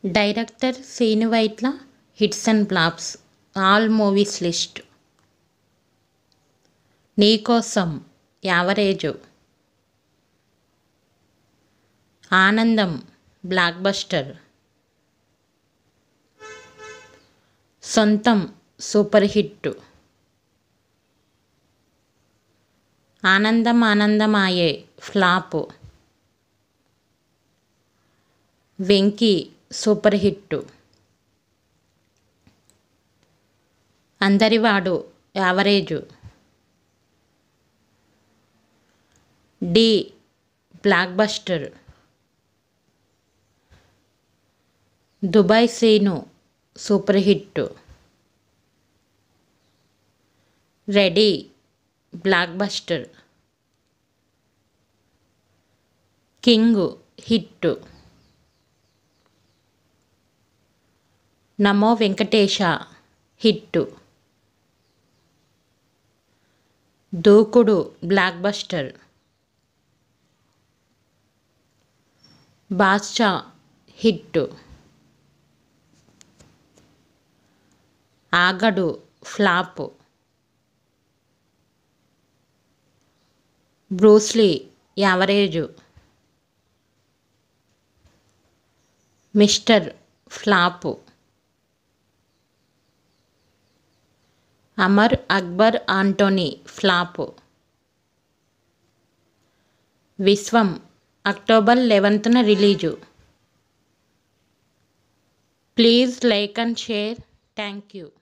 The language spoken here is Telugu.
director Srinu Vaitla hits and flops all movies list Nee Kosam average Anandam blockbuster Sontham super hit Anandam ఆనందమాయే flop Venky super hit Andarivadu average Dhee blockbuster Dubai Seenu super hit ready blockbuster king hit Namo Venkatesa hit Dookudu blockbuster Baadshah hit Aagadu flop Bruce Lee average mister flop Amar Akbar Antony flop Viswam October లెవెన్త్న release please like and share thank you